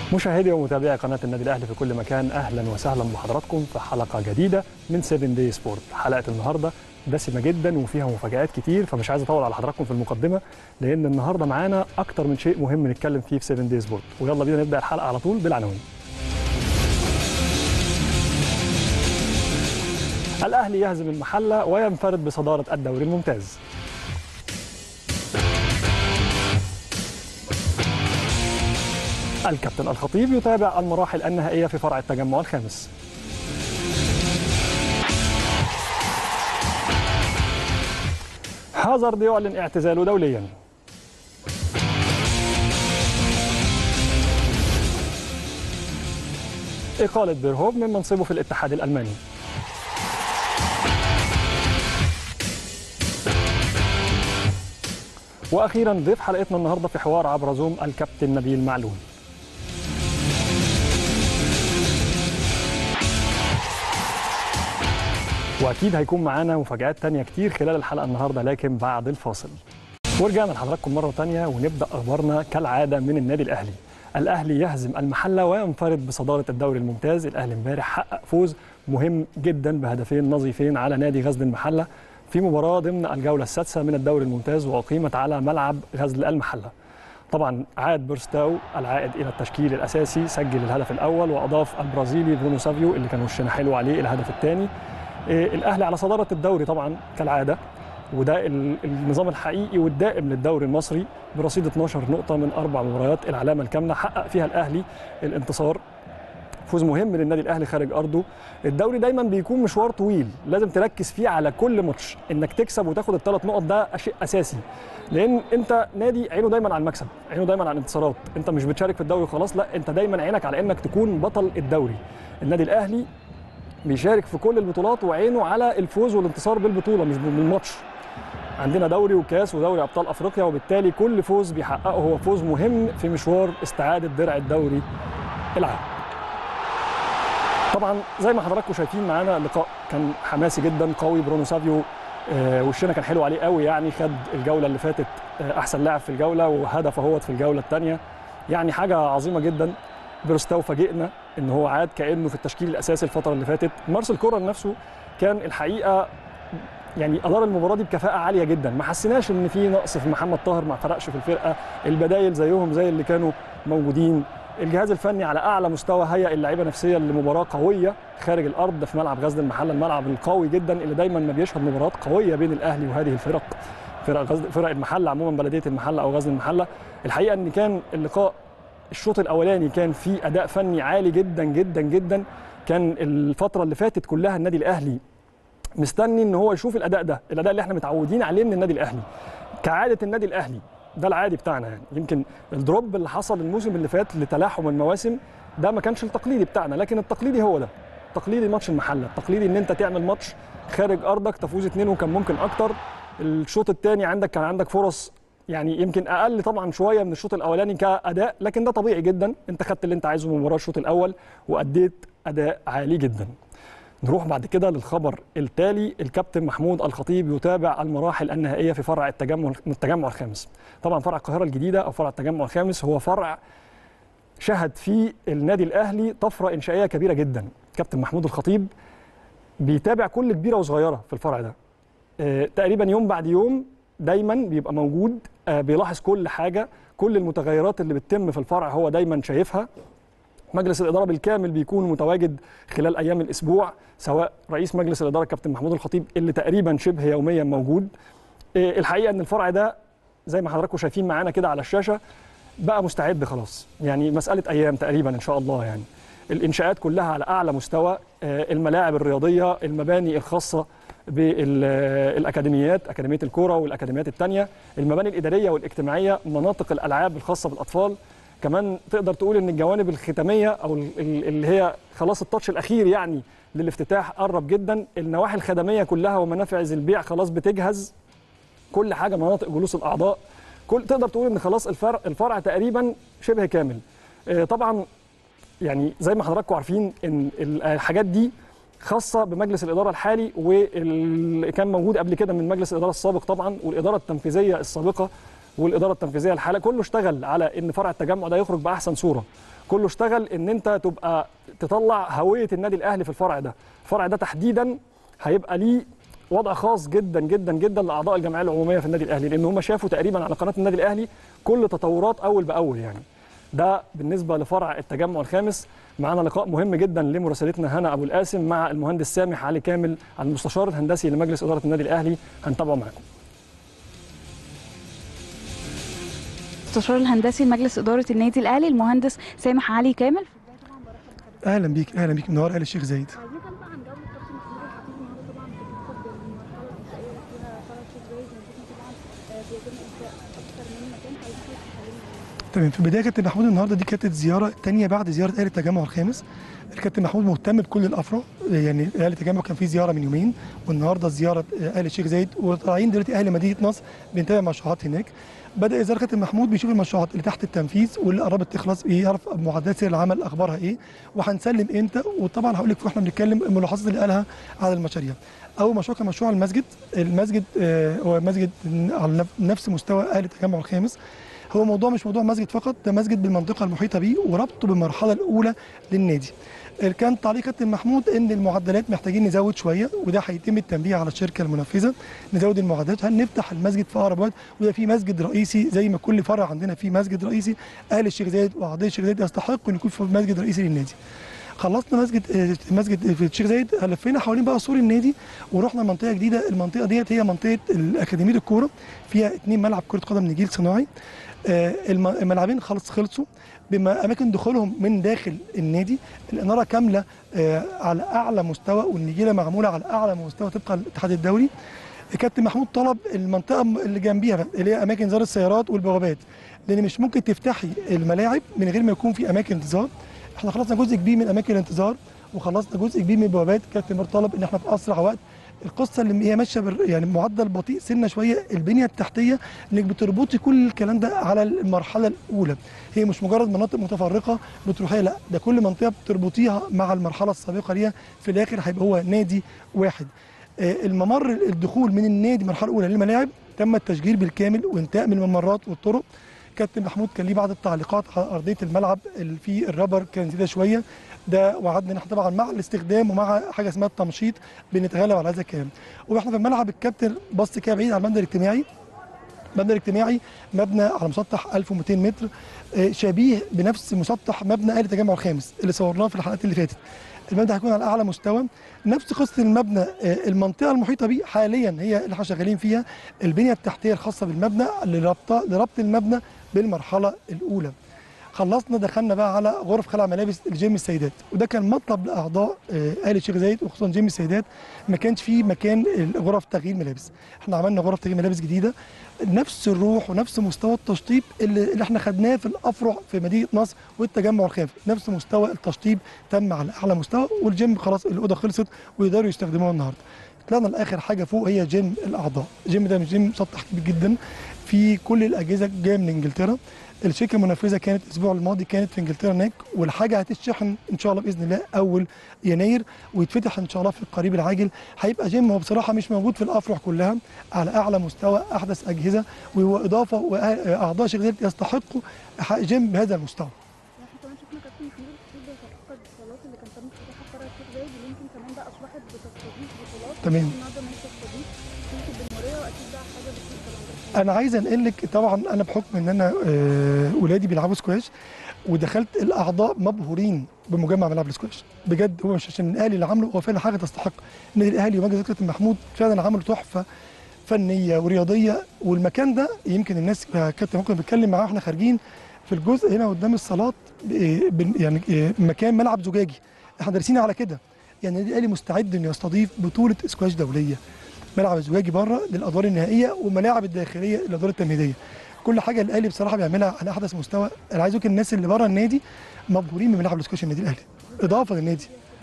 مشاهدي ومتابعي قناة النادي الأهلي في كل مكان أهلا وسهلا بحضراتكم في حلقة جديدة من 7 داي سبورت حلقة النهاردة دسمة جدا وفيها مفاجآت كتير فمش عايز أطول على حضراتكم في المقدمة لأن النهاردة معانا أكتر من شيء مهم نتكلم فيه في 7 داي سبورت ويلا بينا نبدأ الحلقة على طول بالعناوين الأهلي يهزم المحلة وينفرد بصدارة الدوري الممتاز الكابتن الخطيب يتابع المراحل النهائية في فرع التجمع الخامس هازارد يعلن اعتزاله دوليا إقالة بيرهوب من منصبه في الاتحاد الألماني وأخيرا ضيف حلقتنا النهاردة في حوار عبر زوم الكابتن نبيل معلول واكيد هيكون معانا مفاجات تانية كتير خلال الحلقه النهارده لكن بعد الفاصل ورجعنا لحضراتكم مره تانية ونبدا اخبارنا كالعاده من النادي الاهلي الاهلي يهزم المحله وينفرد بصداره الدوري الممتاز الاهلي امبارح حقق فوز مهم جدا بهدفين نظيفين على نادي غزل المحله في مباراه ضمن الجوله السادسه من الدوري الممتاز واقيمت على ملعب غزل المحله طبعا عاد بيرستاو العائد الى التشكيل الاساسي سجل الهدف الاول واضاف البرازيلي برونو سافيو اللي كان وشنا حلو عليه الهدف الثاني الاهلي على صداره الدوري طبعا كالعاده وده النظام الحقيقي والدائم للدوري المصري برصيد 12 نقطه من اربع مباريات العلامه الكامله حقق فيها الاهلي الانتصار فوز مهم للنادي الاهلي خارج ارضه الدوري دايما بيكون مشوار طويل لازم تركز فيه على كل ماتش انك تكسب وتاخد الثلاث نقط ده شيء اساسي لان انت نادي عينه دايما على المكسب عينه دايما على الانتصارات انت مش بتشارك في الدوري خلاص لا انت دايما عينك على انك تكون بطل الدوري النادي الاهلي بيشارك في كل البطولات وعينه على الفوز والانتصار بالبطوله مش بالماتش عندنا دوري وكاس ودوري ابطال افريقيا وبالتالي كل فوز بيحققه هو فوز مهم في مشوار استعاده درع الدوري العام طبعا زي ما حضراتكم شايفين معانا لقاء كان حماسي جدا قوي برونو سافيو آه وشنا كان حلو عليه قوي يعني خد الجوله اللي فاتت آه احسن لاعب في الجوله وهدف اهوت في الجوله الثانيه يعني حاجه عظيمه جدا بيرستاو فاجئنا ان هو عاد كانه في التشكيل الاساسي الفتره اللي فاتت مارسيل كورر نفسه كان الحقيقه يعني ادار المباراه دي بكفاءه عاليه جدا ما حسيناش ان في نقص في محمد طاهر ما فرقش في الفرقه البدايل زيهم زي اللي كانوا موجودين الجهاز الفني على اعلى مستوى هيئ اللعيبه نفسيا لمباراه قويه خارج الارض في ملعب غزل المحله الملعب القوي جدا اللي دايما ما بيشهد مباريات قويه بين الاهلي وهذه الفرق فرق غزل فرق المحله عموما بلديه المحله او غزل المحله الحقيقه ان كان اللقاء الشوط الاولاني كان فيه اداء فني عالي جدا جدا جدا كان الفتره اللي فاتت كلها النادي الاهلي مستني ان هو يشوف الاداء ده الاداء اللي احنا متعودين عليه من النادي الاهلي كعاده النادي الاهلي ده العادي بتاعنا يعني يمكن الدروب اللي حصل الموسم اللي فات لتلاحم المواسم ده ما كانش التقليدي بتاعنا لكن التقليدي هو ده تقليدي ماتش المحله التقليدي ان انت تعمل ماتش خارج ارضك تفوز اثنين وكان ممكن اكتر الشوط الثاني عندك كان عندك فرص يعني يمكن اقل طبعا شويه من الشوط الاولاني كاداء لكن ده طبيعي جدا انت خدت اللي انت عايزه من مباراه الشوط الاول واديت اداء عالي جدا نروح بعد كده للخبر التالي الكابتن محمود الخطيب يتابع المراحل النهائيه في فرع التجمع التجمع الخامس طبعا فرع القاهره الجديده او فرع التجمع الخامس هو فرع شهد فيه النادي الاهلي طفره انشائيه كبيره جدا كابتن محمود الخطيب بيتابع كل كبيره وصغيره في الفرع ده آه تقريبا يوم بعد يوم دايما بيبقى موجود آه بيلاحظ كل حاجه كل المتغيرات اللي بتتم في الفرع هو دايما شايفها مجلس الاداره بالكامل بيكون متواجد خلال ايام الاسبوع سواء رئيس مجلس الاداره الكابتن محمود الخطيب اللي تقريبا شبه يوميا موجود آه الحقيقه ان الفرع ده زي ما حضراتكم شايفين معانا كده على الشاشه بقى مستعد خلاص يعني مساله ايام تقريبا ان شاء الله يعني الانشاءات كلها على اعلى مستوى آه الملاعب الرياضيه المباني الخاصه بالاكاديميات اكاديميه الكوره والاكاديميات الثانيه المباني الاداريه والاجتماعيه مناطق الالعاب الخاصه بالاطفال كمان تقدر تقول ان الجوانب الختاميه او اللي هي خلاص التاتش الاخير يعني للافتتاح قرب جدا النواحي الخدميه كلها ومنافع البيع خلاص بتجهز كل حاجه مناطق جلوس الاعضاء كل تقدر تقول ان خلاص الفرع الفرع تقريبا شبه كامل طبعا يعني زي ما حضراتكم عارفين ان الحاجات دي خاصه بمجلس الاداره الحالي واللي كان موجود قبل كده من مجلس الاداره السابق طبعا والاداره التنفيذيه السابقه والاداره التنفيذيه الحالة كله اشتغل على ان فرع التجمع ده يخرج باحسن صوره كله اشتغل ان انت تبقى تطلع هويه النادي الاهلي في الفرع ده الفرع ده تحديدا هيبقى ليه وضع خاص جدا جدا جدا لاعضاء الجمعيه العموميه في النادي الاهلي لان هم شافوا تقريبا على قناه النادي الاهلي كل تطورات اول باول يعني ده بالنسبه لفرع التجمع الخامس معانا لقاء مهم جدا لمراسلتنا هنا ابو القاسم مع المهندس سامح علي كامل المستشار الهندسي لمجلس اداره النادي الاهلي هنتابعه معاكم المستشار الهندسي لمجلس اداره النادي الاهلي المهندس سامح علي كامل اهلا بيك اهلا بيك منور اهل الشيخ زايد عايزين نتكلم بقى عن جوله كابتن محمود الخطيب النهارده طبعا بالتفقد بالمرحله الانتقاليه اللي فيها فرع الشيخ زايد منطقه طبعا بيتم انشاء اكثر من مكان عايزين حضرتك تكلمنا تمام في بدايه كابتن محمود النهارده دي كانت الزياره الثانيه بعد زياره اهلي التجمع الخامس الكابتن محمود مهتم بكل الافرع يعني اهلي التجمع كان في زياره من يومين والنهارده زياره اهل الشيخ زايد وطالعين دلوقتي اهل مدينه نصر بنتابع مشروعات هناك بدا زياره كابتن محمود بيشوف المشروعات اللي تحت التنفيذ واللي قربت تخلص ايه يعرف معدات سير العمل اخبارها ايه وهنسلم امتى وطبعا هقول لك واحنا بنتكلم الملاحظات اللي قالها على المشاريع اول مشروع كان مشروع المسجد المسجد آه، هو مسجد على نف- نفس مستوى اهل التجمع الخامس هو موضوع مش موضوع مسجد فقط ده مسجد بالمنطقه المحيطه بيه وربطه بالمرحله الاولى للنادي كان تعليق كابتن محمود ان المعدلات محتاجين نزود شويه وده هيتم التنبيه على الشركه المنفذه نزود المعدلات هنفتح المسجد في اقرب وقت وده في مسجد رئيسي زي ما كل فرع عندنا في مسجد رئيسي اهل الشيخ زايد واعضاء الشيخ زايد يستحقوا ان يكون في مسجد رئيسي للنادي خلصنا مسجد آه، مسجد في الشيخ زايد لفينا حوالين بقى سور النادي ورحنا منطقه جديده المنطقه ديت هي منطقه اكاديميه الكوره فيها اثنين ملعب كره قدم نجيل صناعي آه، الم- الملعبين خلص خلصوا بما اماكن دخولهم من داخل النادي الاناره كامله آه، على اعلى مستوى والنجيله معموله على اعلى مستوى طبقا للاتحاد الدولي كابتن محمود طلب المنطقه اللي جنبيها بقى، اللي هي اماكن انذار السيارات والبوابات لان مش ممكن تفتحي الملاعب من غير ما يكون في اماكن انتظار احنا خلصنا جزء كبير من اماكن الانتظار وخلصنا جزء كبير من البوابات كابتن محمود طلب ان احنا في اسرع وقت القصه اللي هي ماشيه بال- يعني معدل بطيء سنه شويه البنيه التحتيه انك بتربطي كل الكلام ده على المرحله الاولى هي مش مجرد مناطق متفرقه بتروحيها لا ده كل منطقه بتربطيها مع المرحله السابقه ليها في الاخر هيبقى هو نادي واحد آه، الممر الدخول من النادي المرحله الاولى للملاعب تم التشجير بالكامل وانتهاء من الممرات والطرق كابتن محمود كان ليه بعض التعليقات على ارضيه الملعب اللي فيه الرابر كان زياده شويه ده وعدنا ان احنا طبعا مع الاستخدام ومع حاجه اسمها التمشيط بنتغلب على هذا الكلام واحنا في الملعب الكابتن بص كده بعيد على المبنى الاجتماعي المبنى الاجتماعي مبنى على مسطح 1200 متر آه، شبيه بنفس مسطح مبنى اهلي التجمع الخامس اللي صورناه في الحلقات اللي فاتت المبنى هيكون على اعلى مستوى نفس قصه المبنى آه، المنطقه المحيطه بيه حاليا هي اللي احنا شغالين فيها البنيه التحتيه الخاصه بالمبنى لربط لربط المبنى بالمرحله الاولى خلصنا دخلنا بقى على غرف خلع ملابس الجيم السيدات وده كان مطلب لاعضاء آه، اهل الشيخ زايد وخصوصا جيم السيدات ما كانش فيه مكان غرف تغيير ملابس احنا عملنا غرف تغيير ملابس جديده نفس الروح ونفس مستوى التشطيب اللي, اللي احنا خدناه في الافرع في مدينه نصر والتجمع الخامس نفس مستوى التشطيب تم على اعلى مستوى والجيم خلاص الاوضه خلصت ويقدروا يستخدموها النهارده طلعنا لاخر حاجه فوق هي جيم الاعضاء الجيم ده مش جيم مسطح كبير جدا في كل الاجهزه جايه من انجلترا الشركه المنفذه كانت الاسبوع الماضي كانت في انجلترا هناك والحاجه هتتشحن ان شاء الله باذن الله اول يناير ويتفتح ان شاء الله في القريب العاجل هيبقى جيم هو بصراحه مش موجود في الافرع كلها على اعلى مستوى احدث اجهزه وهو اضافه واعضاء شركه يستحقوا جيم بهذا المستوى يعني احنا كمان شفنا كابتن محمود الخطيب بيتفقد الصالات اللي كان تم افتتاحها في فرع الشيخ زايد اللي يمكن كمان بقى اصبحت بتستضيف بطولات تمام. النهارده ما تستضيف بطوله الجمهوريه واكيد ده حاجه بتفيد طبعا انا عايز انقل لك طبعا انا بحكم ان انا آه، ولادي بيلعبوا سكواش ودخلت الاعضاء مبهورين بمجمع ملعب السكواش بجد هو مش عشان الاهلي اللي عامله هو فعلا حاجه تستحق النادي الاهلي ومجلس اداره محمود فعلا عملوا تحفه فنيه ورياضيه والمكان ده يمكن الناس كابتن ممكن بتكلم معاه واحنا خارجين في الجزء هنا قدام الصالات آه، بن- يعني آه، مكان ملعب زجاجي احنا دارسين على كده يعني النادي الاهلي مستعد انه يستضيف بطوله سكواش دوليه ملعب زجاجي بره للادوار النهائيه وملاعب الداخليه للادوار التمهيديه كل حاجه الاهلي بصراحه بيعملها على احدث مستوى انا عايز اقول لك الناس اللي بره النادي مبهورين بملاعب السكواش النادي الاهلي اضافه للنادي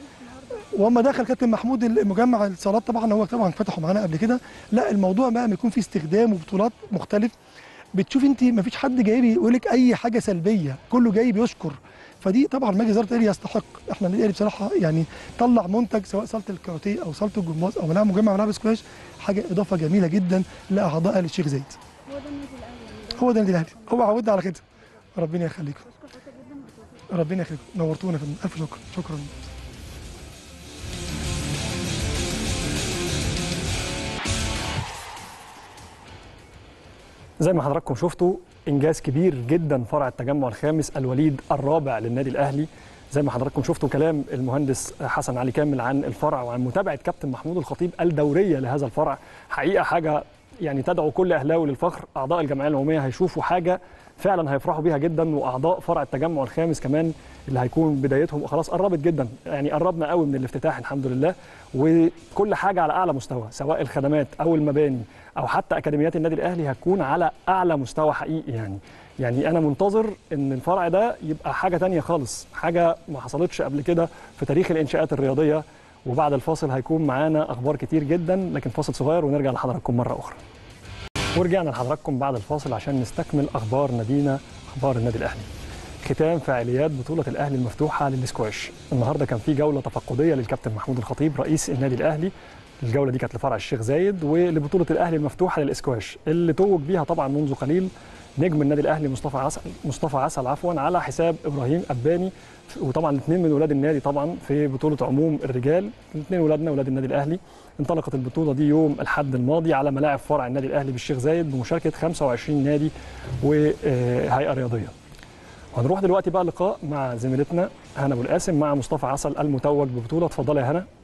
واما دخل كابتن محمود المجمع الصالات طبعا هو طبعا فتحوا معانا قبل كده لا الموضوع بقى ما يكون فيه استخدام وبطولات مختلف بتشوف انت ما فيش حد جاي بيقول لك اي حاجه سلبيه كله جاي بيشكر فدي طبعا مجلس اداره الاهلي يستحق احنا النادي الاهلي بصراحه يعني طلع منتج سواء صاله الكاراتيه او صاله الجمباز او ملاعب مجمع ملاعب سكواش حاجه اضافه جميله جدا لاعضاء اهل الشيخ زايد هو ده النادي الاهلي يعني هو ده النادي الاهلي هو عودنا على كده ربنا يخليكم بشكر حضرتك جدا بالتوفيق ربنا يخليكم نورتونا يا فندم الف شكر شكرا زي ما حضراتكم شفتوا انجاز كبير جدا فرع التجمع الخامس الوليد الرابع للنادي الاهلي زي ما حضراتكم شفتوا كلام المهندس حسن علي كامل عن الفرع وعن متابعه كابتن محمود الخطيب الدوريه لهذا الفرع حقيقه حاجه يعني تدعو كل اهلاوي للفخر اعضاء الجمعيه العموميه هيشوفوا حاجه فعلا هيفرحوا بيها جدا واعضاء فرع التجمع الخامس كمان اللي هيكون بدايتهم خلاص قربت جدا يعني قربنا قوي من الافتتاح الحمد لله وكل حاجه على اعلى مستوى سواء الخدمات او المباني او حتى اكاديميات النادي الاهلي هتكون على اعلى مستوى حقيقي يعني يعني انا منتظر ان الفرع ده يبقى حاجه تانية خالص حاجه ما حصلتش قبل كده في تاريخ الانشاءات الرياضيه وبعد الفاصل هيكون معانا اخبار كتير جدا لكن فاصل صغير ونرجع لحضراتكم مره اخرى ورجعنا لحضراتكم بعد الفاصل عشان نستكمل اخبار نادينا اخبار النادي الاهلي ختام فعاليات بطولة الأهلي المفتوحة للسكواش النهاردة كان في جولة تفقدية للكابتن محمود الخطيب رئيس النادي الأهلي الجولة دي كانت لفرع الشيخ زايد ولبطولة الأهلي المفتوحة للإسكواش اللي توج بيها طبعا منذ قليل نجم النادي الأهلي مصطفى عسل مصطفى عسل عفوا على حساب إبراهيم أباني وطبعا اثنين من ولاد النادي طبعا في بطولة عموم الرجال اثنين ولادنا ولاد النادي الأهلي انطلقت البطولة دي يوم الحد الماضي على ملاعب فرع النادي الأهلي بالشيخ زايد بمشاركة 25 نادي وهيئة رياضية وهنروح دلوقتي بقى لقاء مع زميلتنا هنا ابو القاسم مع مصطفى عسل المتوج ببطوله اتفضلي يا هنا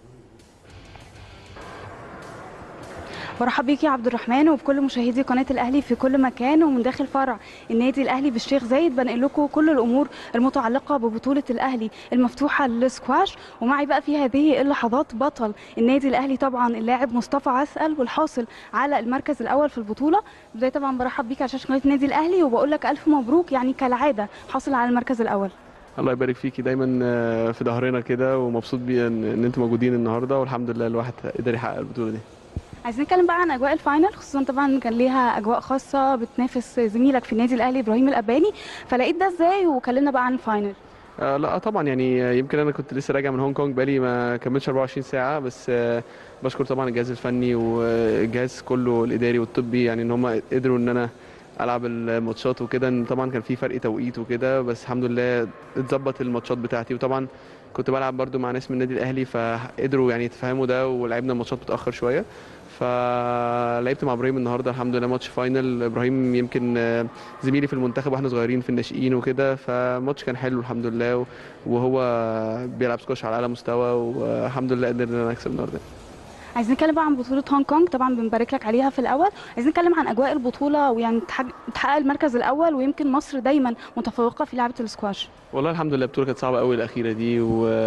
برحب بيك يا عبد الرحمن وبكل مشاهدي قناه الاهلي في كل مكان ومن داخل فرع النادي الاهلي بالشيخ زايد بنقل لكم كل الامور المتعلقه ببطوله الاهلي المفتوحه للسكواش ومعي بقى في هذه اللحظات بطل النادي الاهلي طبعا اللاعب مصطفى عسل والحاصل على المركز الاول في البطوله بدايه طبعا برحب بيك على شاشه قناه النادي الاهلي وبقول لك الف مبروك يعني كالعاده حاصل على المركز الاول الله يبارك فيكي دايما آه، في ظهرنا كده ومبسوط بيه ان إن انتوا موجودين النهارده والحمد لله الواحد قدر يحقق البطوله دي عايزين نتكلم بقى عن اجواء الفاينل خصوصا طبعا كان ليها اجواء خاصه بتنافس زميلك في النادي الاهلي ابراهيم الاباني فلقيت ده ازاي وكلمنا بقى عن الفاينل آه لا طبعا يعني آه، يمكن انا كنت لسه راجع من هونج كونج بقالي ما كملتش 24 ساعه بس آه، بشكر طبعا الجهاز الفني والجهاز كله الاداري والطبي يعني ان هم قدروا ان انا العب الماتشات وكده إن طبعا كان في فرق توقيت وكده بس الحمد لله اتظبط الماتشات بتاعتي وطبعا كنت بلعب برضو مع ناس من النادي الاهلي فقدروا يعني يتفهموا ده ولعبنا الماتشات متاخر شويه فلعبت مع ابراهيم النهارده الحمد لله ماتش فاينل ابراهيم يمكن آه، زميلي في المنتخب واحنا صغيرين في الناشئين وكده فالماتش كان حلو الحمد لله وهو بيلعب سكواش على اعلى مستوى والحمد لله قدرنا نكسب النهارده عايزين نتكلم بقى عن بطولة هونج كونج طبعا بنبارك لك عليها في الأول عايزين نتكلم عن أجواء البطولة ويعني تحق- تحقق المركز الأول ويمكن مصر دايما متفوقة في لعبة السكواش والله الحمد لله البطوله كانت صعبه قوي الاخيره دي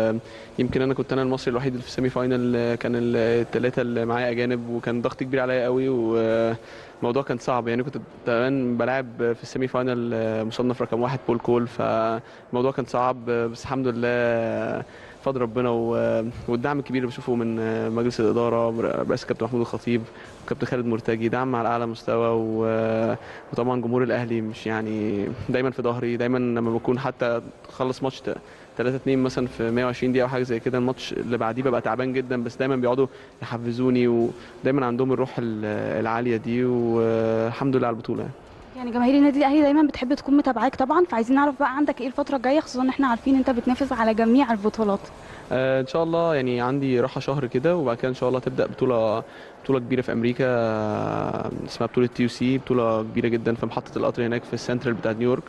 ويمكن انا كنت انا المصري الوحيد اللي في السيمي فاينل كان الثلاثه اللي معايا اجانب وكان ضغط كبير عليا قوي والموضوع كان صعب يعني كنت كمان بلعب في السيمي فاينل مصنف رقم واحد بول كول فالموضوع كان صعب بس الحمد لله فضل ربنا و- والدعم الكبير اللي بشوفه من مجلس الاداره رئيس كابتن محمود الخطيب وكابتن خالد مرتجي دعم على اعلى مستوى و- وطبعا جمهور الاهلي مش يعني دايما في ظهري دايما لما بكون حتى خلص ماتش 3 2 مثلا في 120 دقيقه او حاجه زي كده الماتش اللي بعديه ببقى تعبان جدا بس دايما بيقعدوا يحفزوني ودايما عندهم الروح ال- العاليه دي والحمد لله على البطوله يعني. يعني جماهير النادي الأهلي دايما بتحب تكون متابعاك طبعا فعايزين نعرف بقى عندك إيه الفترة الجاية خصوصا إن إحنا عارفين أنت بتنافس على جميع البطولات آه، ان شاء الله يعني عندي راحه شهر كده وبعد كده ان شاء الله تبدا بطوله بطوله كبيره في امريكا آه، اسمها بطوله تي سي بطوله كبيره جدا في محطه القطر هناك في السنترال بتاع نيويورك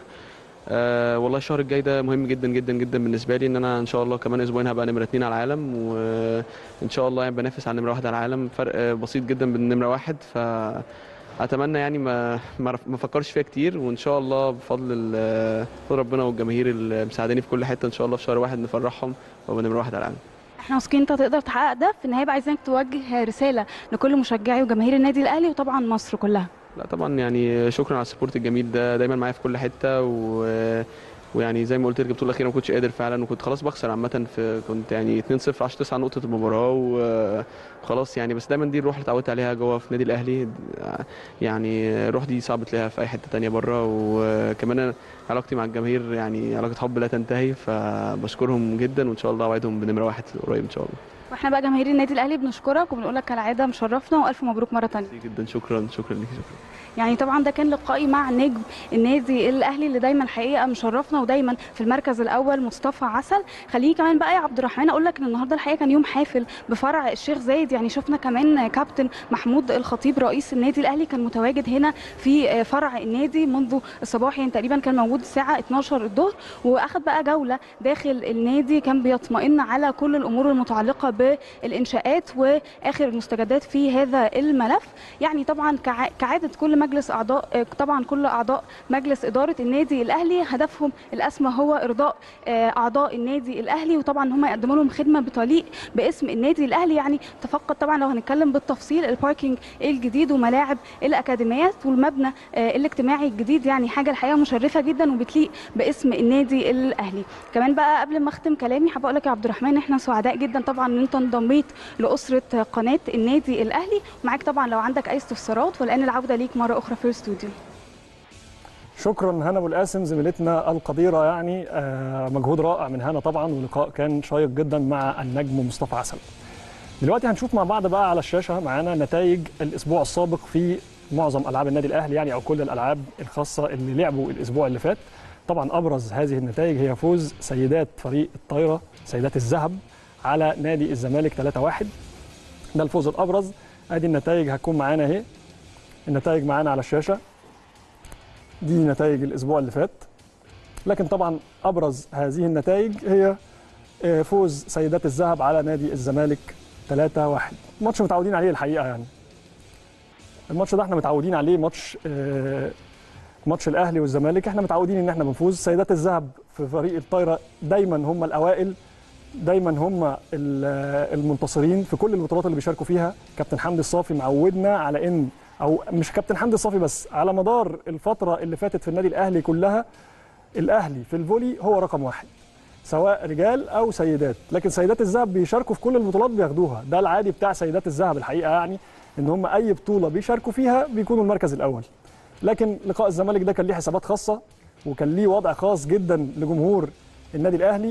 أه والله الشهر الجاي ده مهم جدا جدا جدا بالنسبه لي ان انا ان شاء الله كمان اسبوعين هبقى نمره اتنين على العالم وان شاء الله يعني بنافس على نمره واحد على العالم فرق آه، بسيط جدا بين نمره واحد ف اتمنى يعني ما ما ما افكرش فيها كتير وان شاء الله بفضل ال- بفضل ربنا والجماهير اللي مساعداني في كل حته ان شاء الله في شهر واحد نفرحهم وابقى نمره واحد على العالم احنا واثقين انت تقدر تحقق ده في النهايه بقى عايزينك توجه رساله لكل مشجعي وجماهير النادي الاهلي وطبعا مصر كلها لا طبعا يعني شكرا على السبورت الجميل ده دايما معايا في كل حته و... ويعني زي ما قلت لك البطوله الاخيره ما كنتش قادر فعلا وكنت خلاص بخسر عامه في كنت يعني 2-0 10 9 نقطه المباراه وخلاص يعني بس دايما دي الروح اللي اتعودت عليها جوه في النادي الاهلي يعني الروح دي صعب تلاقيها في اي حته تانية بره وكمان أنا علاقتي مع الجماهير يعني علاقه حب لا تنتهي فبشكرهم جدا وان شاء الله اوعدهم بنمره واحد قريب ان شاء الله واحنا بقى جماهير النادي الاهلي بنشكرك وبنقول لك كالعاده مشرفنا والف مبروك مره ثانيه ميرسي جدا شكرا شكرا ليكي شكرا يعني طبعا ده كان لقائي مع نجم النادي الاهلي اللي دايما الحقيقه مشرفنا ودايما في المركز الاول مصطفى عسل خليني كمان بقى يا عبد الرحمن اقول لك ان النهارده الحقيقه كان يوم حافل بفرع الشيخ زايد يعني شفنا كمان كابتن محمود الخطيب رئيس النادي الاهلي كان متواجد هنا في فرع النادي منذ الصباح يعني تقريبا كان موجود الساعه 12 الظهر واخد بقى جوله داخل النادي كان بيطمئن على كل الامور المتعلقه بالانشاءات واخر المستجدات في هذا الملف يعني طبعا كع- كعاده كل مجلس اعضاء طبعا كل اعضاء مجلس اداره النادي الاهلي هدفهم الاسمى هو ارضاء آه، اعضاء النادي الاهلي وطبعا هم يقدموا لهم خدمه بتليق باسم النادي الاهلي يعني تفقد طبعا لو هنتكلم بالتفصيل الباركينج الجديد وملاعب الاكاديميات والمبنى آه، الاجتماعي الجديد يعني حاجه الحقيقه مشرفه جدا وبتليق باسم النادي الاهلي كمان بقى قبل ما اختم كلامي حابه اقول لك يا عبد الرحمن احنا سعداء جدا طبعا ان انت انضميت لاسره قناه النادي الاهلي معاك طبعا لو عندك اي استفسارات والان العوده ليك مره اخرى في الاستوديو شكرا هنا ابو القاسم زميلتنا القديره يعني آه، مجهود رائع من هنا طبعا ولقاء كان شيق جدا مع النجم مصطفى عسل دلوقتي هنشوف مع بعض بقى على الشاشه معانا نتائج الاسبوع السابق في معظم العاب النادي الاهلي يعني او كل الالعاب الخاصه اللي لعبوا الاسبوع اللي فات طبعا ابرز هذه النتائج هي فوز سيدات فريق الطايره سيدات الذهب على نادي الزمالك 3-1 ده الفوز الابرز ادي النتائج هتكون معانا اهي النتائج معانا على الشاشه دي نتائج الاسبوع اللي فات لكن طبعا ابرز هذه النتائج هي آه، فوز سيدات الذهب على نادي الزمالك 3-1 ماتش متعودين عليه الحقيقه يعني الماتش ده احنا متعودين عليه ماتش آه، ماتش الاهلي والزمالك احنا متعودين ان احنا بنفوز سيدات الذهب في فريق الطايره دايما هم الاوائل دايما هم ال- المنتصرين في كل البطولات اللي بيشاركوا فيها كابتن حمدي الصافي معودنا على ان او مش كابتن حمدي الصافي بس على مدار الفتره اللي فاتت في النادي الاهلي كلها الاهلي في الفولي هو رقم واحد سواء رجال او سيدات لكن سيدات الذهب بيشاركوا في كل البطولات بياخدوها ده العادي بتاع سيدات الذهب الحقيقه يعني ان هم اي بطوله بيشاركوا فيها بيكونوا المركز الاول لكن لقاء الزمالك ده كان ليه حسابات خاصه وكان ليه وضع خاص جدا لجمهور النادي الاهلي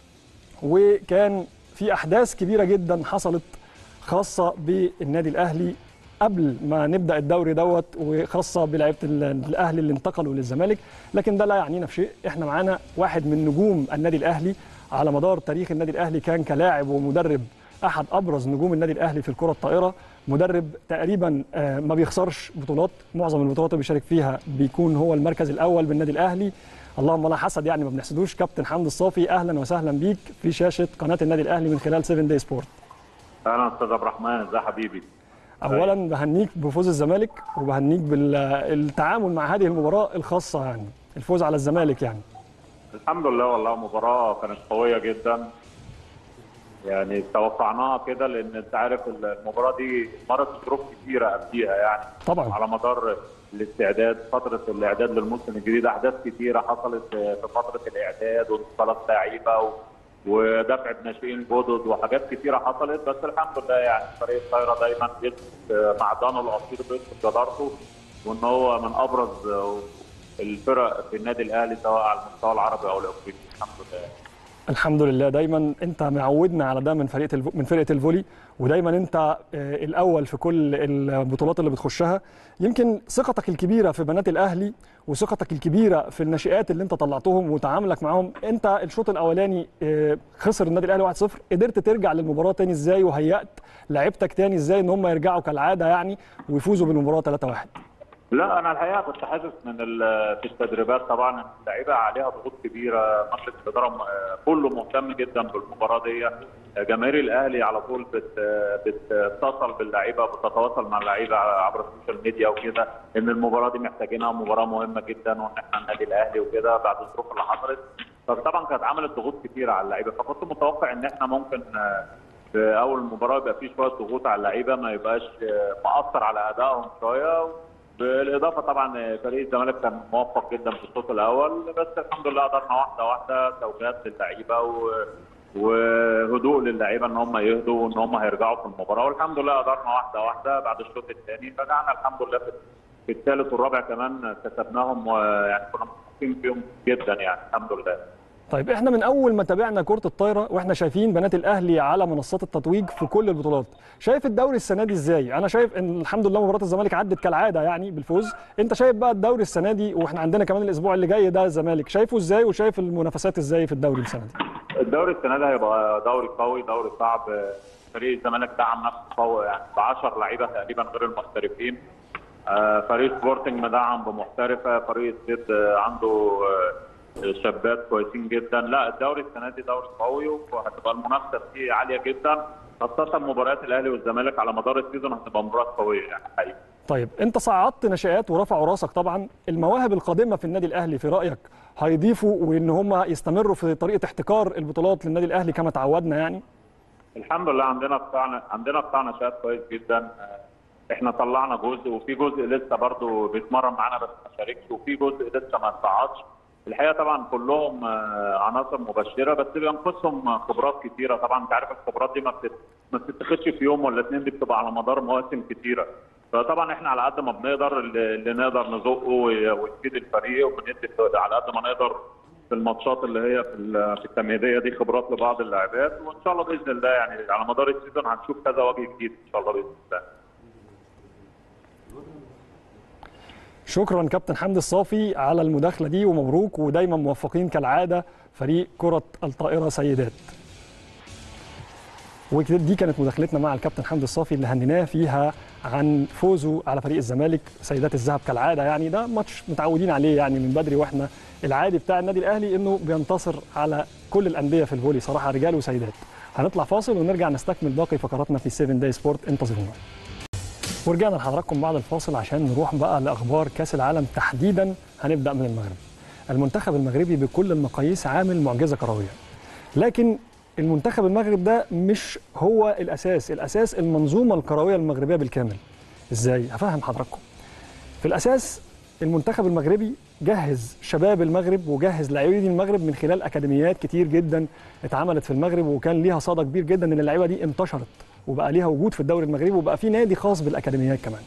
وكان في احداث كبيره جدا حصلت خاصه بالنادي الاهلي قبل ما نبدا الدوري دوت وخاصه بلعيبه ال- الاهلي اللي انتقلوا للزمالك لكن ده لا يعنينا في شيء احنا معانا واحد من نجوم النادي الاهلي على مدار تاريخ النادي الاهلي كان كلاعب ومدرب احد ابرز نجوم النادي الاهلي في الكره الطائره مدرب تقريبا آه، ما بيخسرش بطولات معظم البطولات اللي بيشارك فيها بيكون هو المركز الاول بالنادي الاهلي اللهم لا حسد يعني ما بنحسدوش كابتن حمدي الصافي اهلا وسهلا بيك في شاشه قناه النادي الاهلي من خلال 7 داي سبورت اهلا استاذ عبد الرحمن ازي حبيبي اولا بهنيك بفوز الزمالك وبهنيك بالتعامل مع هذه المباراه الخاصه يعني الفوز على الزمالك يعني الحمد لله والله مباراه كانت قويه جدا يعني توقعناها كده لان انت عارف المباراه دي مرت ظروف كتيره قبليها يعني طبعا على مدار الاستعداد فتره الاعداد للموسم الجديد احداث كتيره حصلت في فتره الاعداد وانتقالات لعيبه و... ودفع بناشئين جدد وحاجات كتيره حصلت بس الحمد لله يعني فريق الطايره دايما بيثبت معدنه الاصيل بيثبت جدارته وان هو من ابرز الفرق في النادي الاهلي سواء على المستوى العربي او الافريقي الحمد لله الحمد لله دايما انت معودنا على ده من فريق الفو... من فرقه الفولي ودايما انت آه، الاول في كل البطولات اللي بتخشها يمكن ثقتك الكبيره في بنات الاهلي وثقتك الكبيره في الناشئات اللي انت طلعتهم وتعاملك معاهم انت الشوط الاولاني آه، خسر النادي الاهلي 1-0 قدرت ترجع للمباراه تاني ازاي وهيأت لعيبتك تاني ازاي ان هم يرجعوا كالعاده يعني ويفوزوا بالمباراه 3-1 لا انا الحقيقه كنت حاسس من ال- في التدريبات طبعا ان اللعيبه عليها ضغوط كبيره مجلس الاداره م- كله مهتم جدا بالمباراه دي جماهير الاهلي على طول بت بتتصل باللعيبه بتتواصل مع اللعيبه عبر السوشيال ميديا وكده ان المباراه دي محتاجينها مباراه مهمه جدا وان احنا النادي الاهلي وكده بعد الظروف اللي حصلت فطبعا كانت عملت ضغوط كتيره على اللعيبه فكنت متوقع ان احنا ممكن آه، في اول مباراه يبقى في شويه ضغوط على اللعيبه ما يبقاش آه، مأثر على ادائهم شويه بالاضافه طبعا فريق الزمالك كان موفق جدا في الشوط الاول بس الحمد لله قدرنا واحده واحده توجيهات للعيبه و... وهدوء للعيبه ان هم يهدوا وان هم هيرجعوا في المباراه والحمد لله قدرنا واحده واحده بعد الشوط الثاني رجعنا الحمد لله في في الثالث والرابع كمان كسبناهم ويعني كنا مبسوطين فيهم جدا يعني الحمد لله طيب احنا من اول ما تابعنا كره الطايره واحنا شايفين بنات الاهلي على منصات التتويج في كل البطولات شايف الدوري السنه دي ازاي انا شايف ان الحمد لله مباراه الزمالك عدت كالعاده يعني بالفوز انت شايف بقى الدوري السنه دي واحنا عندنا كمان الاسبوع اللي جاي ده الزمالك شايفه ازاي وشايف المنافسات ازاي في الدوري السنه دي الدوري السنه ده هيبقى دوري قوي دوري صعب فريق الزمالك دعم نفسه قوي يعني ب 10 لعيبه تقريبا غير المحترفين آه، فريق سبورتنج مدعم بمحترفه فريق الزد آه، عنده آه، شابات كويسين جدا لا الدوري السنه دي دوري قوي وهتبقى المنافسه فيه عاليه جدا خاصه مباريات الاهلي والزمالك على مدار السيزون هتبقى مباريات قويه يعني حقيقي طيب انت صعدت نشآت ورفعوا راسك طبعا المواهب القادمه في النادي الاهلي في رايك هيضيفوا وان هم يستمروا في طريقه احتكار البطولات للنادي الاهلي كما تعودنا يعني الحمد لله عندنا قطاع عندنا قطاع نشاط كويس جدا آه، احنا طلعنا جزء وفي جزء لسه برضه بيتمرن معانا بس ما شاركش وفي جزء لسه ما صعدش الحقيقه طبعا كلهم آه، عناصر مبشره بس بينقصهم خبرات كتيره طبعا انت عارف الخبرات دي ما بتت... ما بتتاخدش في يوم ولا اتنين دي بتبقى على مدار مواسم كتيره فطبعا احنا على قد ما بنقدر اللي اللي نقدر نزقه وي- ويفيد الفريق وبندي على قد ما نقدر في الماتشات اللي هي في ال- في التمهيديه دي خبرات لبعض اللاعبات وان شاء الله باذن الله يعني على مدار السيزون هنشوف كذا وجه جديد ان شاء الله باذن الله شكرا كابتن حمدي الصافي على المداخله دي ومبروك ودايما موفقين كالعاده فريق كره الطائره سيدات ودي كانت مداخلتنا مع الكابتن حمدي الصافي اللي هنيناه فيها عن فوزه على فريق الزمالك سيدات الذهب كالعاده يعني ده ماتش متعودين عليه يعني من بدري واحنا العادي بتاع النادي الاهلي انه بينتصر على كل الانديه في الفولي صراحه رجال وسيدات هنطلع فاصل ونرجع نستكمل باقي فقراتنا في 7 داي سبورت انتظرونا ورجعنا لحضراتكم بعد الفاصل عشان نروح بقى لاخبار كاس العالم تحديدا هنبدا من المغرب المنتخب المغربي بكل المقاييس عامل معجزه كرويه لكن المنتخب المغرب ده مش هو الاساس الاساس المنظومه الكرويه المغربيه بالكامل ازاي هفهم حضراتكم في الاساس المنتخب المغربي جهز شباب المغرب وجهز لاعبي المغرب من خلال اكاديميات كتير جدا اتعملت في المغرب وكان ليها صدى كبير جدا ان اللعيبه دي انتشرت وبقى ليها وجود في الدوري المغربي وبقى في نادي خاص بالاكاديميات كمان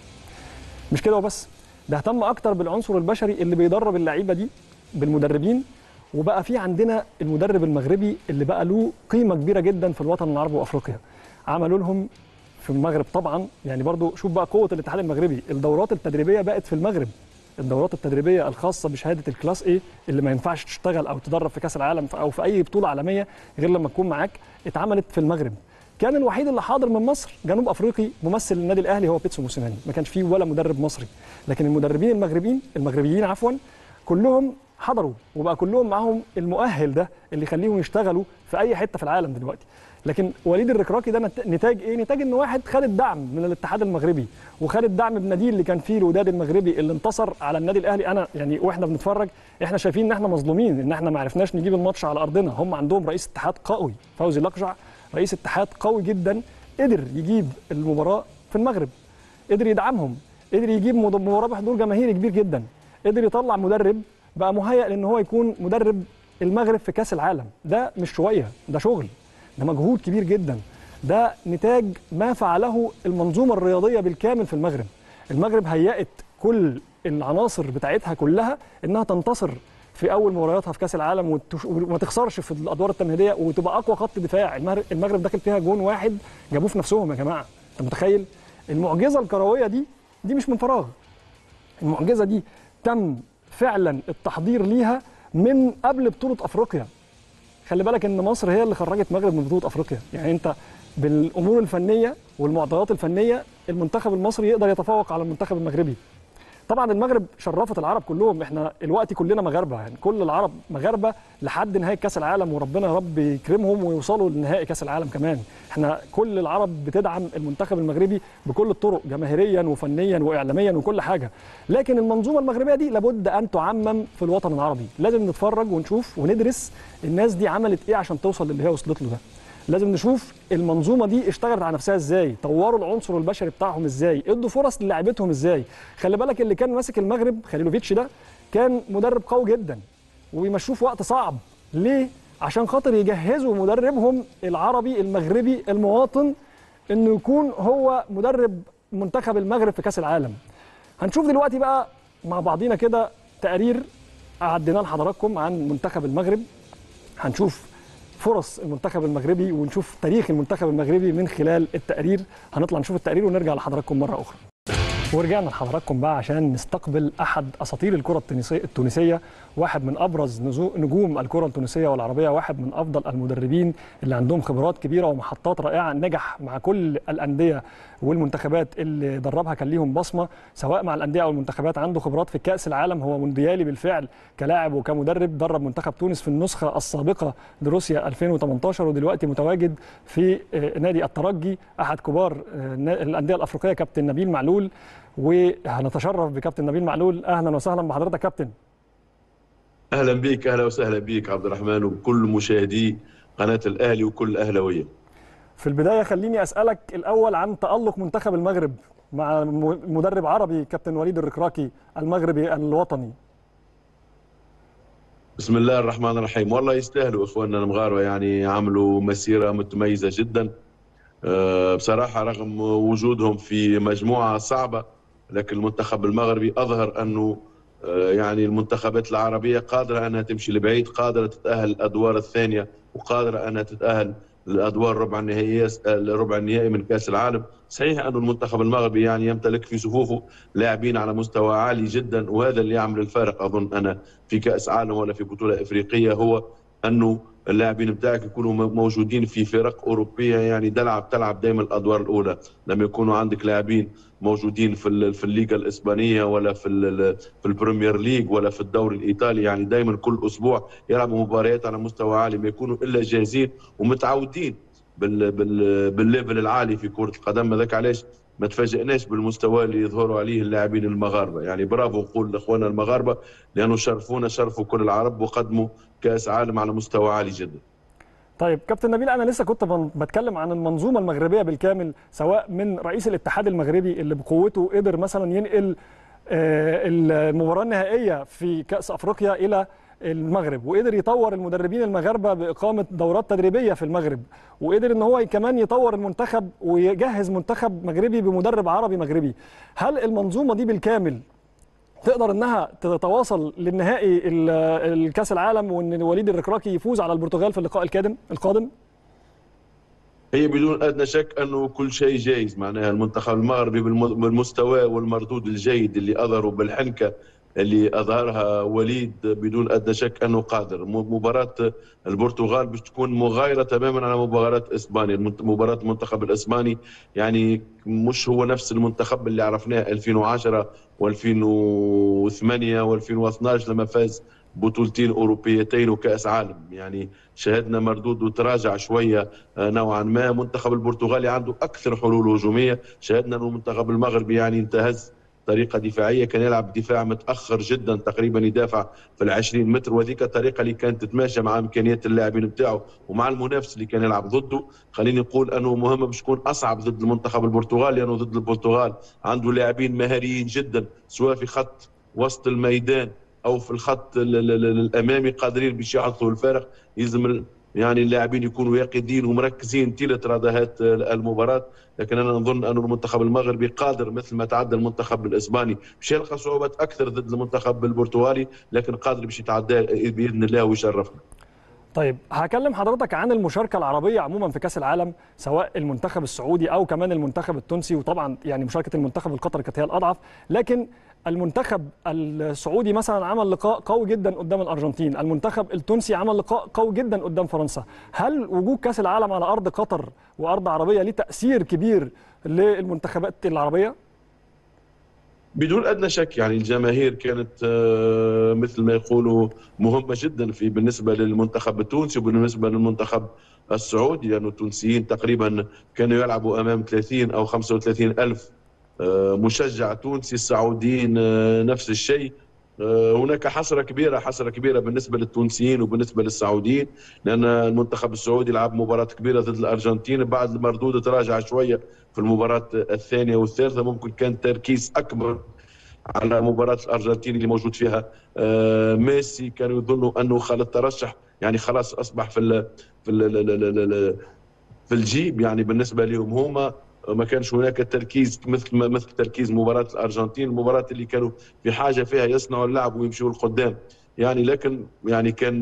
مش كده وبس ده اهتم اكتر بالعنصر البشري اللي بيدرب اللعيبه دي بالمدربين وبقى في عندنا المدرب المغربي اللي بقى له قيمه كبيره جدا في الوطن العربي وافريقيا عملوا لهم في المغرب طبعا يعني برضو شوف بقى قوه الاتحاد المغربي الدورات التدريبيه بقت في المغرب الدورات التدريبيه الخاصه بشهاده الكلاس ايه اللي ما ينفعش تشتغل او تدرب في كاس العالم او في اي بطوله عالميه غير لما تكون معاك اتعملت في المغرب كان الوحيد اللي حاضر من مصر جنوب افريقي ممثل النادي الاهلي هو بيتسو موسيماني ما كانش فيه ولا مدرب مصري لكن المدربين المغربيين المغربيين عفوا كلهم حضروا وبقى كلهم معاهم المؤهل ده اللي يخليهم يشتغلوا في اي حته في العالم دلوقتي لكن وليد الركراكي ده نت- نتاج ايه نتاج ان واحد خد الدعم من الاتحاد المغربي وخد الدعم بناديه اللي كان فيه الوداد المغربي اللي انتصر على النادي الاهلي انا يعني واحنا بنتفرج احنا شايفين ان احنا مظلومين ان احنا ما عرفناش نجيب الماتش على ارضنا هم عندهم رئيس اتحاد قوي فوزي لقجع رئيس اتحاد قوي جدا قدر يجيب المباراه في المغرب قدر يدعمهم قدر يجيب مد- مباراه بحضور جماهيري كبير جدا قدر يطلع مدرب بقى مهيأ لان هو يكون مدرب المغرب في كاس العالم ده مش شويه ده شغل ده مجهود كبير جدا ده نتاج ما فعله المنظومه الرياضيه بالكامل في المغرب المغرب هيأت كل العناصر بتاعتها كلها انها تنتصر في اول مبارياتها في كاس العالم وتش- وما تخسرش في الادوار التمهيديه وتبقى اقوى خط دفاع المغرب المغرب داخل فيها جون واحد جابوه في نفسهم يا جماعه انت متخيل المعجزه الكرويه دي دي مش من فراغ المعجزه دي تم فعلا التحضير ليها من قبل بطوله افريقيا خلي بالك ان مصر هي اللي خرجت مغرب من بطوله افريقيا يعني انت بالامور الفنيه والمعطيات الفنيه المنتخب المصري يقدر يتفوق على المنتخب المغربي طبعا المغرب شرفت العرب كلهم احنا الوقت كلنا مغاربه يعني كل العرب مغاربه لحد نهايه كاس العالم وربنا يا رب يكرمهم ويوصلوا لنهائي كاس العالم كمان احنا كل العرب بتدعم المنتخب المغربي بكل الطرق جماهيريا وفنيا واعلاميا وكل حاجه لكن المنظومه المغربيه دي لابد ان تعمم في الوطن العربي لازم نتفرج ونشوف وندرس الناس دي عملت ايه عشان توصل للي هي وصلت له ده لازم نشوف المنظومه دي اشتغلت على نفسها ازاي طوروا العنصر البشري بتاعهم ازاي ادوا فرص للاعبتهم ازاي خلي بالك اللي كان ماسك المغرب خليلوفيتش ده كان مدرب قوي جدا وبيمشوه في وقت صعب ليه عشان خاطر يجهزوا مدربهم العربي المغربي المواطن انه يكون هو مدرب منتخب المغرب في كاس العالم هنشوف دلوقتي بقى مع بعضينا كده تقرير عديناه لحضراتكم عن منتخب المغرب هنشوف فرص المنتخب المغربي ونشوف تاريخ المنتخب المغربي من خلال التقرير هنطلع نشوف التقرير ونرجع لحضراتكم مره اخرى ورجعنا لحضراتكم بقى عشان نستقبل احد اساطير الكره التونسيه التونسيه واحد من ابرز نزو- نجوم الكره التونسيه والعربيه واحد من افضل المدربين اللي عندهم خبرات كبيره ومحطات رائعه نجح مع كل الانديه والمنتخبات اللي دربها كان ليهم بصمه سواء مع الانديه او المنتخبات عنده خبرات في كاس العالم هو مونديالي بالفعل كلاعب وكمدرب درب منتخب تونس في النسخه السابقه لروسيا 2018 ودلوقتي متواجد في آه، نادي الترجي احد كبار آه، الانديه الافريقيه كابتن نبيل معلول وهنتشرف بكابتن نبيل معلول اهلا وسهلا بحضرتك كابتن اهلا بك اهلا وسهلا بك عبد الرحمن وكل مشاهدي قناه الاهلي وكل الاهلاويه في البدايه خليني اسالك الاول عن تالق منتخب المغرب مع م- مدرب عربي كابتن وليد الركراكي المغربي الوطني بسم الله الرحمن الرحيم والله يستاهلوا اخواننا المغاربه يعني عملوا مسيره متميزه جدا أه، بصراحه رغم وجودهم في مجموعه صعبه لكن المنتخب المغربي اظهر انه أه، يعني المنتخبات العربيه قادره انها تمشي لبعيد قادره تتاهل الادوار الثانيه وقادره انها تتاهل للادوار ربع النهائيه الربع النهائي من كاس العالم صحيح أن المنتخب المغربي يعني يمتلك في صفوفه لاعبين على مستوى عالي جدا وهذا اللي يعمل الفارق اظن انا في كاس عالم ولا في بطوله افريقيه هو انه اللاعبين بتاعك يكونوا م- موجودين في فرق اوروبيه يعني تلعب تلعب دائما الادوار الاولى لما يكونوا عندك لاعبين موجودين في ال- في الليغا الاسبانيه ولا في ال- في البريمير ليج ولا في الدوري الايطالي يعني دائما كل اسبوع يلعبوا مباريات على مستوى عالي ما يكونوا الا جاهزين ومتعودين بال بال بالليفل العالي في كره القدم هذاك علاش ما تفاجئناش بالمستوى اللي يظهروا عليه اللاعبين المغاربه يعني برافو نقول لاخواننا المغاربه لانه شرفونا شرفوا كل العرب وقدموا كاس عالم على مستوى عالي جدا طيب كابتن نبيل انا لسه كنت بن- بتكلم عن المنظومه المغربيه بالكامل سواء من رئيس الاتحاد المغربي اللي بقوته قدر مثلا ينقل آه، المباراه النهائيه في كاس افريقيا الى المغرب وقدر يطور المدربين المغاربه باقامه دورات تدريبيه في المغرب وقدر ان هو كمان يطور المنتخب ويجهز منتخب مغربي بمدرب عربي مغربي هل المنظومه دي بالكامل تقدر انها تتواصل للنهائي ال- الكاس العالم وان وليد الركراكي يفوز على البرتغال في اللقاء القادم القادم هي بدون ادنى شك انه كل شيء جايز معناها المنتخب المغربي بالم- بالمستوى والمردود الجيد اللي اظهره بالحنكه اللي اظهرها وليد بدون ادنى شك انه قادر م- مباراه البرتغال باش تكون مغايره تماما على مباراه اسبانيا المنت- مباراه المنتخب الاسباني يعني مش هو نفس المنتخب اللي عرفناه 2010 و2008 و2012 لما فاز بطولتين اوروبيتين وكاس عالم يعني شاهدنا مردود وتراجع شويه آه، نوعا ما منتخب البرتغالي عنده اكثر حلول هجوميه شاهدنا انه المنتخب المغربي يعني انتهز طريقه دفاعيه كان يلعب دفاع متاخر جدا تقريبا يدافع في العشرين متر وذيك الطريقه اللي كانت تتماشى مع امكانيات اللاعبين بتاعه ومع المنافس اللي كان يلعب ضده خليني نقول انه مهمه باش تكون اصعب ضد المنتخب البرتغالي لانه ضد البرتغال عنده لاعبين مهاريين جدا سواء في خط وسط الميدان او في الخط ال- ال- ال- الامامي قادرين باش يحطوا الفارق يلزم ال- يعني اللاعبين يكونوا يقظين ومركزين طيله رادهات المباراه لكن انا نظن ان المنتخب المغربي قادر مثل ما تعدى المنتخب الاسباني باش يلقى صعوبات اكثر ضد المنتخب البرتغالي لكن قادر باش يتعدى باذن الله ويشرفنا طيب هكلم حضرتك عن المشاركة العربية عموما في كأس العالم سواء المنتخب السعودي أو كمان المنتخب التونسي وطبعا يعني مشاركة المنتخب القطري كانت هي الأضعف لكن المنتخب السعودي مثلا عمل لقاء قوي جدا قدام الأرجنتين المنتخب التونسي عمل لقاء قوي جدا قدام فرنسا هل وجود كأس العالم على أرض قطر وأرض عربية ليه تأثير كبير للمنتخبات العربية؟ بدون ادنى شك يعني الجماهير كانت آه، مثل ما يقولوا مهمه جدا في بالنسبه للمنتخب التونسي وبالنسبه للمنتخب السعودي لانه التونسيين تقريبا كانوا يلعبوا امام 30 او 35 الف آه، مشجع تونسي السعوديين آه، نفس الشيء آه، هناك حسره كبيره حسره كبيره بالنسبه للتونسيين وبالنسبه للسعوديين لان المنتخب السعودي لعب مباراه كبيره ضد الارجنتين بعد المردود تراجع شويه في المباراه الثانيه والثالثه ممكن كان تركيز اكبر على مباراه الارجنتين اللي موجود فيها آه، ميسي كانوا يظنوا انه خالد ترشح يعني خلاص اصبح في ال في ال ال ال ال في الجيب يعني بالنسبه لهم هما ما كانش هناك تركيز مثل ما مثل تركيز مباراه الارجنتين المباراه اللي كانوا في حاجه فيها يصنعوا اللعب ويمشوا لقدام يعني لكن يعني كان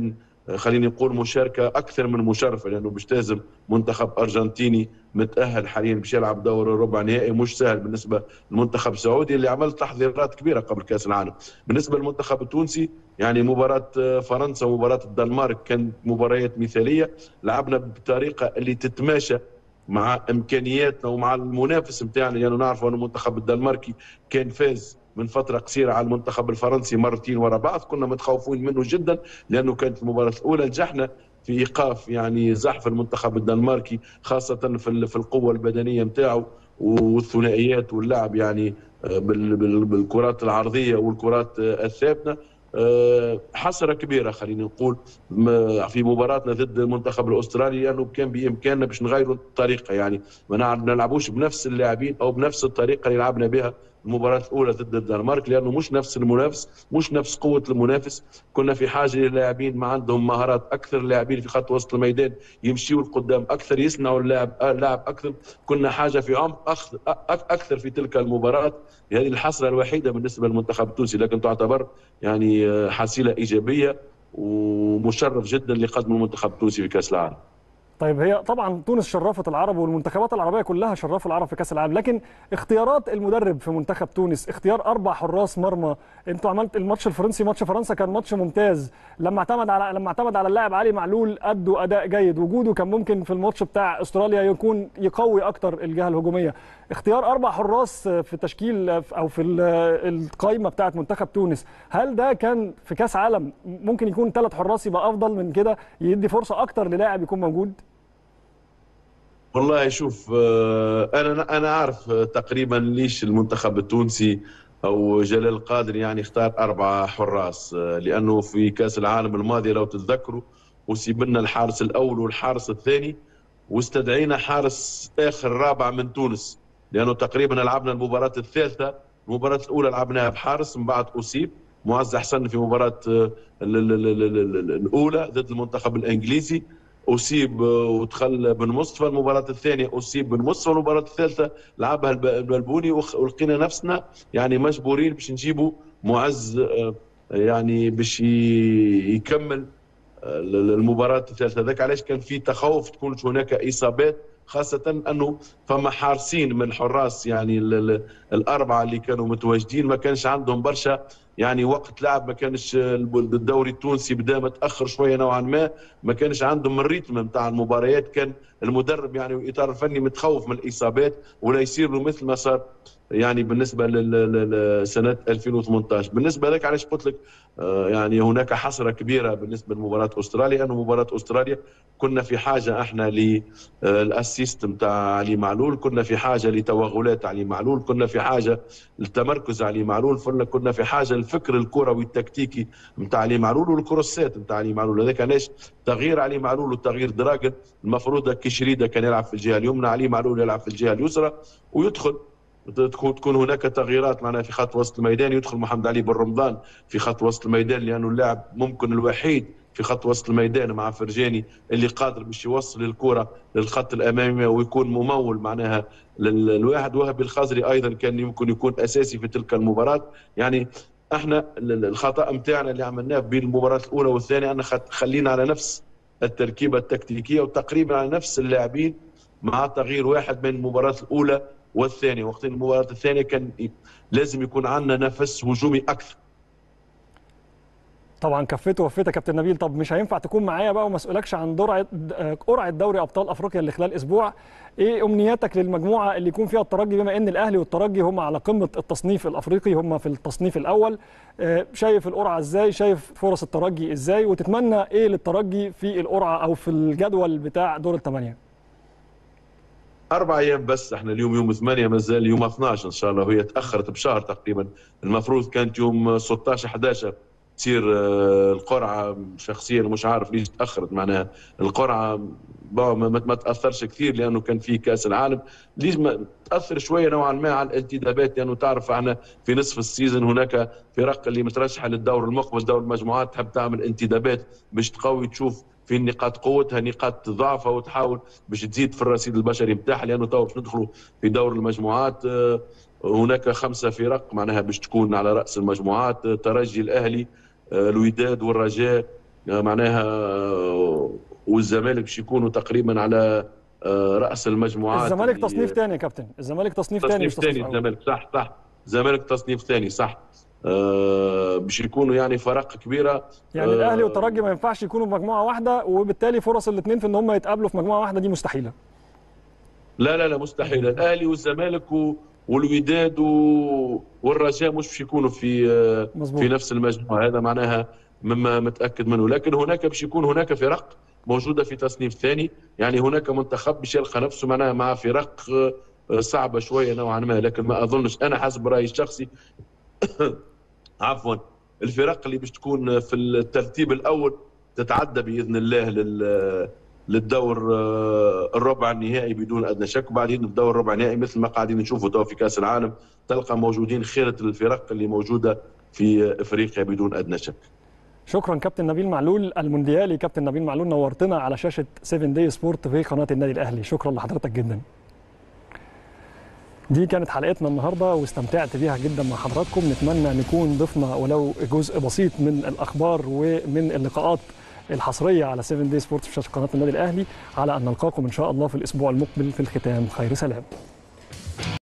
خليني نقول مشاركه اكثر من مشرفه لانه باش تهزم منتخب ارجنتيني متاهل حاليا باش يلعب دور الربع نهائي مش سهل بالنسبه للمنتخب السعودي اللي عمل تحضيرات كبيره قبل كاس العالم بالنسبه للمنتخب التونسي يعني مباراه فرنسا ومباراه الدنمارك كانت مباريات مثاليه لعبنا بطريقه اللي تتماشى مع امكانياتنا ومع المنافس نتاعنا لانه يعني نعرف ان المنتخب الدنماركي كان فاز من فتره قصيره على المنتخب الفرنسي مرتين ورا بعض كنا متخوفين منه جدا لانه كانت المباراه الاولى نجحنا في ايقاف يعني زحف المنتخب الدنماركي خاصه في في القوه البدنيه نتاعو والثنائيات واللعب يعني بالكرات العرضيه والكرات الثابته حسره كبيره خلينا نقول في مباراتنا ضد المنتخب الاسترالي لانه يعني كان بامكاننا باش نغيروا الطريقه يعني ما نلعبوش بنفس اللاعبين او بنفس الطريقه اللي لعبنا بها المباراة الأولى ضد الدنمارك لأنه مش نفس المنافس مش نفس قوة المنافس كنا في حاجة للاعبين ما عندهم مهارات أكثر لاعبين في خط وسط الميدان يمشيوا لقدام أكثر يصنعوا اللاعب اللاعب أكثر كنا حاجة في عمق أكثر في تلك المباراة هذه الحسرة الوحيدة بالنسبة للمنتخب التونسي لكن تعتبر يعني حصيلة إيجابية ومشرف جدا اللي قدمه المنتخب التونسي في كأس العالم طيب هي طبعا تونس شرفت العرب والمنتخبات العربيه كلها شرفوا العرب في كاس العالم لكن اختيارات المدرب في منتخب تونس اختيار اربع حراس مرمى انتوا عملت الماتش الفرنسي ماتش فرنسا كان ماتش ممتاز لما اعتمد على لما اعتمد على اللاعب علي معلول ادوا اداء جيد وجوده كان ممكن في الماتش بتاع استراليا يكون يقوي اكتر الجهه الهجوميه اختيار اربع حراس في تشكيل او في القائمه بتاعه منتخب تونس هل ده كان في كاس عالم ممكن يكون ثلاث حراس يبقى افضل من كده يدي فرصه اكتر للاعب يكون موجود والله شوف انا انا اعرف تقريبا ليش المنتخب التونسي او جلال القادر يعني اختار اربعه حراس لانه في كاس العالم الماضي لو تتذكروا وسيب لنا الحارس الاول والحارس الثاني واستدعينا حارس اخر رابع من تونس لانه تقريبا لعبنا المباراه الثالثه المباراه الاولى لعبناها بحارس من بعد اصيب معز حسن في مباراه الاولى ضد المنتخب الانجليزي اصيب ودخل بن مصطفى المباراه الثانيه اصيب بن مصطفى المباراه الثالثه لعبها البلبوني ولقينا نفسنا يعني مجبورين باش نجيبوا معز يعني باش يكمل المباراه الثالثه ذاك علاش كان في تخوف تكون هناك اصابات خاصة أنه فما حارسين من الحراس يعني الأربعة اللي كانوا متواجدين ما كانش عندهم برشا يعني وقت لعب ما كانش الدوري التونسي بدا متاخر شويه نوعا ما ما كانش عندهم الريتم نتاع المباريات كان المدرب يعني والاطار الفني متخوف من الاصابات ولا يصير له مثل ما صار يعني بالنسبه لسنه 2018 بالنسبه لك علاش قلت لك يعني هناك حسره كبيره بالنسبه لمباراه استراليا انه مباراه استراليا كنا في حاجه احنا للاسيست نتاع علي معلول كنا في حاجه لتوغلات علي معلول كنا في حاجه للتمركز علي معلول كنا في حاجه للفكر الكروي التكتيكي نتاع علي معلول والكروسات نتاع علي معلول هذاك علاش تغيير علي معلول وتغيير دراجن المفروض كشريده كان يلعب في الجهه اليمنى علي معلول يلعب في الجهه اليسرى ويدخل تكون هناك تغييرات معناها في خط وسط الميدان يدخل محمد علي بن رمضان في خط وسط الميدان لانه اللاعب ممكن الوحيد في خط وسط الميدان مع فرجاني اللي قادر باش يوصل الكره للخط الامامي ويكون ممول معناها للواحد وهبي الخزري ايضا كان يمكن يكون اساسي في تلك المباراه يعني احنا الخطا نتاعنا اللي عملناه بين المباراه الاولى والثانيه ان خلينا على نفس التركيبه التكتيكيه وتقريبا على نفس اللاعبين مع تغيير واحد بين المباراه الاولى والثانيه وقت المباراه الثانيه كان لازم يكون عندنا نفس هجومي اكثر طبعا كفيت ووفيت يا كابتن نبيل طب مش هينفع تكون معايا بقى وما اسالكش عن درعه قرعه دوري ابطال افريقيا اللي خلال اسبوع ايه امنياتك للمجموعه اللي يكون فيها الترجي بما ان الاهلي والترجي هم على قمه التصنيف الافريقي هم في التصنيف الاول شايف القرعه ازاي شايف فرص الترجي ازاي وتتمنى ايه للترجي في القرعه او في الجدول بتاع دور الثمانيه اربع ايام بس احنا اليوم يوم 8 ما زال يوم 12 ان شاء الله وهي تاخرت بشهر تقريبا المفروض كانت يوم 16 11 تصير القرعه شخصيا مش عارف ليش تاخرت معناها القرعه ما, ما تاثرش كثير لانه كان في كاس العالم ليش ما تاثر شويه نوعا ما على الانتدابات لانه تعرف احنا في نصف السيزون هناك فرق اللي مترشحه للدور المقبل دور المجموعات تحب تعمل انتدابات باش تقوي تشوف في نقاط قوتها نقاط ضعفها وتحاول باش تزيد في الرصيد البشري نتاعها لانه تو باش ندخلوا في دور المجموعات هناك خمسه فرق معناها باش تكون على راس المجموعات ترجي الاهلي الوداد والرجاء آه، معناها آه، والزمالك باش يكونوا تقريبا على آه، راس المجموعات الزمالك اللي- تصنيف ثاني يا كابتن الزمالك تصنيف ثاني تصنيف مش تصنيف ثاني أول. الزمالك صح صح الزمالك تصنيف ثاني صح آه باش يكونوا يعني فرق كبيره يعني آه، الاهلي والترجي ما ينفعش يكونوا في مجموعه واحده وبالتالي فرص الاثنين في ان هم يتقابلوا في مجموعه واحده دي مستحيله لا لا لا مستحيل الاهلي والزمالك و... والوداد و... والرجاء مش باش يكونوا في آه، مظبوط. في نفس المجموعه هذا معناها مما متاكد منه لكن هناك باش يكون هناك فرق موجوده في تصنيف ثاني يعني هناك منتخب باش يلقى نفسه معناها مع فرق آه، صعبه شويه نوعا ما لكن ما اظنش انا حسب رايي الشخصي عفوا الفرق اللي باش تكون في الترتيب الاول تتعدى باذن الله لل للدور آه، الربع النهائي بدون ادنى شك وبعدين الدور الربع النهائي مثل ما قاعدين نشوفوا تو في كاس العالم تلقى موجودين خيره الفرق اللي موجوده في افريقيا بدون ادنى شك شكرا كابتن نبيل معلول المونديالي كابتن نبيل معلول نورتنا على شاشه 7 داي سبورت في قناه النادي الاهلي شكرا لحضرتك جدا دي كانت حلقتنا النهارده واستمتعت بيها جدا مع حضراتكم نتمنى نكون ضفنا ولو جزء بسيط من الاخبار ومن اللقاءات الحصريه على 7 داي سبورت في شاشه قناه النادي الاهلي على ان نلقاكم ان شاء الله في الاسبوع المقبل في الختام خير سلام